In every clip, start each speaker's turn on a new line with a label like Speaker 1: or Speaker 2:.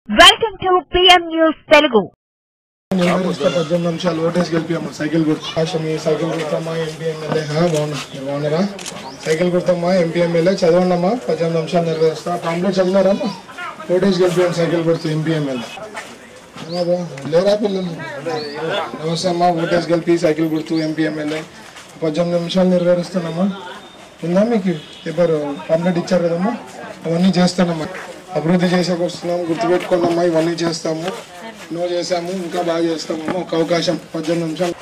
Speaker 1: welcome to PM news Telugu
Speaker 2: నిర్వహిస్తా పద్దెనిమిది నిమిషాలు ఓటేసి గెలిపాము సైకిల్ గుర్తు ఆశమి సైకిల్ గుర్తమ్మా ఎంపీ ఎమ్మెల్యే బాగున్నా మీరు బాగున్నారా సైకిల్ గుర్తమ్మా ఎంపీ ఎమ్మెల్యే చదవండమ్మా పద్దెనిమిది నిమిషాలు నిర్వహిస్తా పాంప్లెట్ చదివారమ్మా ఓటేసి గెలిపాము సైకిల్ గుర్తు ఎంపీ ఎమ్మెల్యే ఏమబ్బా, లేరా పిల్లలు నమస్తే అమ్మా ఓటేసి గెలిపి సైకిల్ గుర్తు ఎంపీ ఎమ్మెల్యే పద్దెనిమిది నిమిషాలు నెరవేరుస్తానమ్మా ఉందా మీకు పేపర్ పాంప్లెట్ ఇచ్చారు కదమ్మా అవన్నీ చేస్తానమ్మా అభివృద్ధి చేసేకి వస్తున్నాం గుర్తుపెట్టుకోండమ్మా ఇవన్నీ చేస్తాము ఎన్నో చేసాము ఇంకా బాగా చేస్తామమ్మా ఒక అవకాశం పద్దెనిమిది నిమిషాలు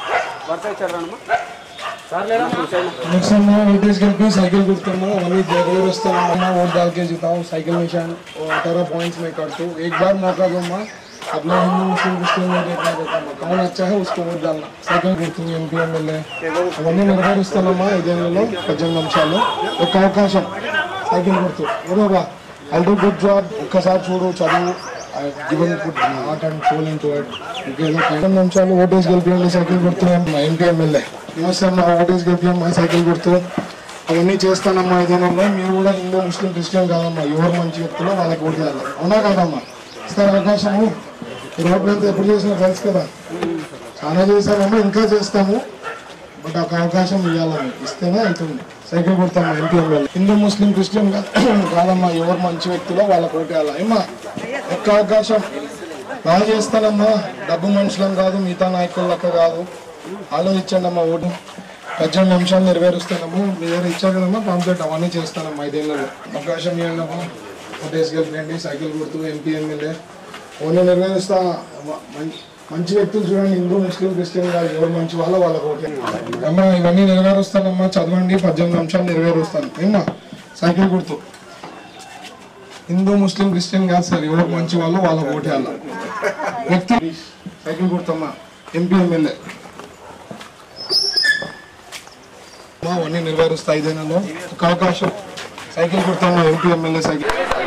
Speaker 2: నెక్స్ట్ అమ్మా ఓటీఎస్ గెలిపి సైకిల్ గుర్తున్నా అవన్నీ जरूर వస్తామమ్మా वोट डाल के जिताओ साइकिल निशान और अठारह पॉइंट्स में कर दो एक बार मौका दो अम्मा अपना हिंदू मुस्लिम क्रिश्चियन में देखना देता अम्मा कौन अच्छा है उसको वोट डालना సైకిల్ గుర్తు ఎంపీ ఎమ్మెల్యే అవన్నీ నెరవేరుస్తానమ్మా ఐదేళ్లలో పద్దెనిమిది నిమిషాలు ఒక అవకాశం సైకిల్ గుర్తు ఏదోగా ఐ డూ గుడ్ జాబ్ ఒక్కసారి చూడు చదువు given good heart and soul in to it ఇంకేదో పన్నెండు నిమిషాలు ఓటేసి గెలిపియండి సైకిల్ గుర్తు ఎంపీ ఎమ్మెల్యే నమస్తే అమ్మా ఓటేసి గెలిపియమ్మా సైకిల్ గుర్తు అవన్నీ చేస్తానమ్మా ఐదేళ్ళలో మీరు కూడా హిందూ ముస్లిం క్రిస్టియన్ కాదమ్మా ఎవరు మంచి వ్యక్తులు వాళ్ళకి ఓటు చేయాలి అవునా కాదమ్మా ఇస్తారు అవకాశము ఈ రోడ్డు అంతా ఎప్పుడు చేసినా తెలుసు కదా చాలా చేశామమ్మా ఇంకా చేస్తాము బట్ ఒక అవకాశం ఇవ్వాలని ఇస్తేనే అవుతుంది సైకిల్ కొడతామా MP MLA Hindu Muslim Christian కా- కాదమ్మా ఎవరు మంచి వ్యక్తులో వాళ్ళకి ఓటేయాలి ఏమ్మా ఒక్క అవకాశం బాగా చేస్తానమ్మా డబ్బు మనుషులం కాదు మిగతా నాయకులక్క కాదు ఆలోచించండి అమ్మా ఓటు పద్దెనిమిది నిమిషాలు నెరవేరుస్తానమ్మా మీ దగ్గర ఇచ్చారు కదమ్మా పాంప్లెట్ అవన్నీ చేస్తానమ్మా ఐదేళ్ళలో అవకాశం ఇవ్వండి అమ్మా ఓటేసి గెలిపండి సైకిల్ గుర్తు ఎంపీ ఎమ్మెల్యే ఓన్లీ నెరవేరుస్తా మ- మం- మంచి వ్యక్తులు చూడండి హిందూ ముస్లిం క్రిస్టియన్ కాదు ఎవరు మంచి వాళ్ళ వాళ్ళకి ఓకే అమ్మా ఇవన్నీ నెరవేరుస్తానమ్మా చదవండి పద్దెనిమిది నిమిషాలు నెరవేరుస్తాను ఏమ్మా సైకిల్ గుర్తు హిందూ ముస్లిం క్రిస్టియన్ కాదు సార్ ఎవరు మంచి వాళ్ళు వాళ్ళకి ఓటేయాల వ్యక్తి సైకిల్ గుర్తమ్మా ఎంపీ ఎమ్మెల్యే అమ్మా, అవన్నీ నెరవేరుస్తా ఐదేళ్లలో ఒక అవకాశం సైకిల్ గుర్తమ్మా ఎంపీ ఎమ్మెల్యే సైకిల్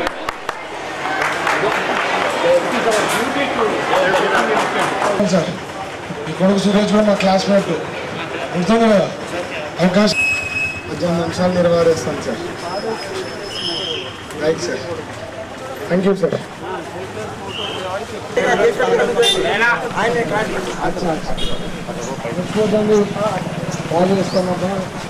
Speaker 2: సార్ ఈ కొడుకు సురేష్ కూడా మా క్లాస్మేట్ గుర్తుంది కదా అవకాశం పద్దెనిమిది నిమిషాలు నెరవేరుస్తాను sir right sir thank you sir అచ్చా అచ్చా మర్చిపోద్దండి కాల్ చేస్తామబ్బా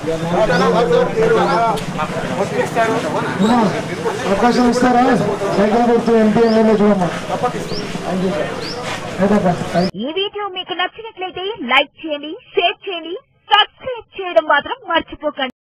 Speaker 2: అవకాశం ఇస్తారా సైకిల్ గుర్తు ఎంపీ ఎమ్మెల్యే చూడమ్మా థ్యాంక్ యూ సార్ రైట్ అబ్బా థ్యాంక్
Speaker 1: ఈ వీడియో మీకు నచ్చినట్లయితే లైక్ చేయండి షేర్ చేయండి సబ్స్క్రైబ్ చేయడం మాత్రం మర్చిపోకండి